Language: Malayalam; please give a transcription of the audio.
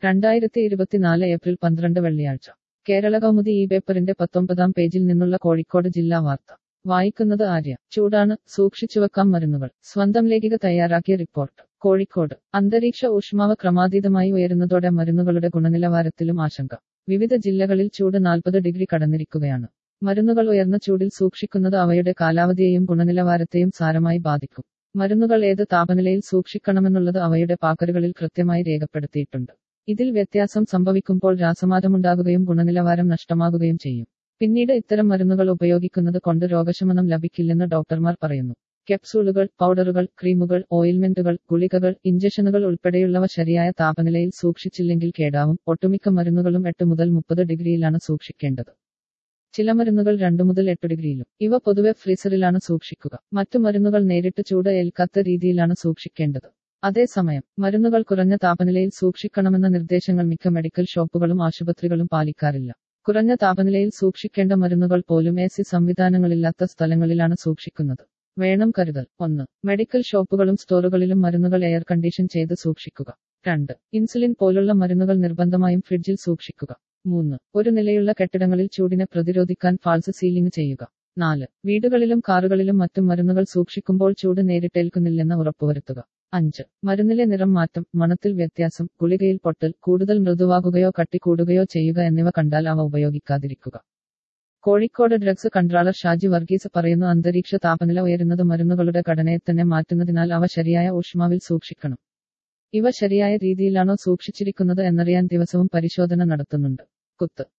രണ്ടായിരത്തി ഇരുപത്തിനാല് ഏപ്രിൽ പന്ത്രണ്ട് വെള്ളിയാഴ്ച കേരള കൗമുദി ഈ പേപ്പറിന്റെ പത്തൊമ്പതാം പേജിൽ നിന്നുള്ള കോഴിക്കോട് ജില്ലാ വാർത്ത വായിക്കുന്നത് ആര്യ ചൂടാണ് സൂക്ഷിച്ചുവെക്കാം മരുന്നുകൾ സ്വന്തം ലേഖിക തയ്യാറാക്കിയ റിപ്പോർട്ട് കോഴിക്കോട് അന്തരീക്ഷ ഊഷ്മാവ് ക്രമാതീതമായി ഉയരുന്നതോടെ മരുന്നുകളുടെ ഗുണനിലവാരത്തിലും ആശങ്ക വിവിധ ജില്ലകളിൽ ചൂട് നാൽപ്പത് ഡിഗ്രി കടന്നിരിക്കുകയാണ് മരുന്നുകൾ ഉയർന്ന ചൂടിൽ സൂക്ഷിക്കുന്നത് അവയുടെ കാലാവധിയെയും ഗുണനിലവാരത്തെയും സാരമായി ബാധിക്കും മരുന്നുകൾ ഏത് താപനിലയിൽ സൂക്ഷിക്കണമെന്നുള്ളത് അവയുടെ പാക്കറുകളിൽ കൃത്യമായി രേഖപ്പെടുത്തിയിട്ടുണ്ട് ഇതിൽ വ്യത്യാസം സംഭവിക്കുമ്പോൾ രാസമാറ്റമുണ്ടാകുകയും ഗുണനിലവാരം നഷ്ടമാകുകയും ചെയ്യും പിന്നീട് ഇത്തരം മരുന്നുകൾ ഉപയോഗിക്കുന്നത് കൊണ്ട് രോഗശമനം ലഭിക്കില്ലെന്ന് ഡോക്ടർമാർ പറയുന്നു കെപ്സൂളുകൾ പൗഡറുകൾ ക്രീമുകൾ ഓയിൽമെന്റുകൾ ഗുളികകൾ ഇഞ്ചക്ഷനുകൾ ഉൾപ്പെടെയുള്ളവ ശരിയായ താപനിലയിൽ സൂക്ഷിച്ചില്ലെങ്കിൽ കേടാവും ഒട്ടുമിക്ക മരുന്നുകളും എട്ട് മുതൽ മുപ്പത് ഡിഗ്രിയിലാണ് സൂക്ഷിക്കേണ്ടത് ചില മരുന്നുകൾ രണ്ടു മുതൽ എട്ട് ഡിഗ്രിയിലും ഇവ പൊതുവെ ഫ്രീസറിലാണ് സൂക്ഷിക്കുക മറ്റു മരുന്നുകൾ നേരിട്ട് ചൂട് ഏൽക്കാത്ത രീതിയിലാണ് സൂക്ഷിക്കേണ്ടത് അതേസമയം മരുന്നുകൾ കുറഞ്ഞ താപനിലയിൽ സൂക്ഷിക്കണമെന്ന നിർദ്ദേശങ്ങൾ മിക്ക മെഡിക്കൽ ഷോപ്പുകളും ആശുപത്രികളും പാലിക്കാറില്ല കുറഞ്ഞ താപനിലയിൽ സൂക്ഷിക്കേണ്ട മരുന്നുകൾ പോലും എ സി സംവിധാനങ്ങളില്ലാത്ത സ്ഥലങ്ങളിലാണ് സൂക്ഷിക്കുന്നത് വേണം കരുതൽ ഒന്ന് മെഡിക്കൽ ഷോപ്പുകളും സ്റ്റോറുകളിലും മരുന്നുകൾ എയർ കണ്ടീഷൻ ചെയ്ത് സൂക്ഷിക്കുക രണ്ട് ഇൻസുലിൻ പോലുള്ള മരുന്നുകൾ നിർബന്ധമായും ഫ്രിഡ്ജിൽ സൂക്ഷിക്കുക മൂന്ന് ഒരു നിലയുള്ള കെട്ടിടങ്ങളിൽ ചൂടിനെ പ്രതിരോധിക്കാൻ ഫാൾസ് സീലിംഗ് ചെയ്യുക നാല് വീടുകളിലും കാറുകളിലും മറ്റും മരുന്നുകൾ സൂക്ഷിക്കുമ്പോൾ ചൂട് നേരിട്ടേൽക്കുന്നില്ലെന്ന് ഉറപ്പുവരുത്തുക അഞ്ച് മരുന്നിലെ നിറം മാറ്റം മണത്തിൽ വ്യത്യാസം ഗുളികയിൽ പൊട്ടൽ കൂടുതൽ മൃദുവാകുകയോ കട്ടിക്കൂടുകയോ ചെയ്യുക എന്നിവ കണ്ടാൽ അവ ഉപയോഗിക്കാതിരിക്കുക കോഴിക്കോട് ഡ്രഗ്സ് കൺട്രോളർ ഷാജി വർഗീസ് പറയുന്നു അന്തരീക്ഷ താപനില ഉയരുന്നത് മരുന്നുകളുടെ ഘടനയെ തന്നെ മാറ്റുന്നതിനാൽ അവ ശരിയായ ഊഷ്മാവിൽ സൂക്ഷിക്കണം ഇവ ശരിയായ രീതിയിലാണോ സൂക്ഷിച്ചിരിക്കുന്നത് എന്നറിയാൻ ദിവസവും പരിശോധന നടത്തുന്നുണ്ട് കുത്ത്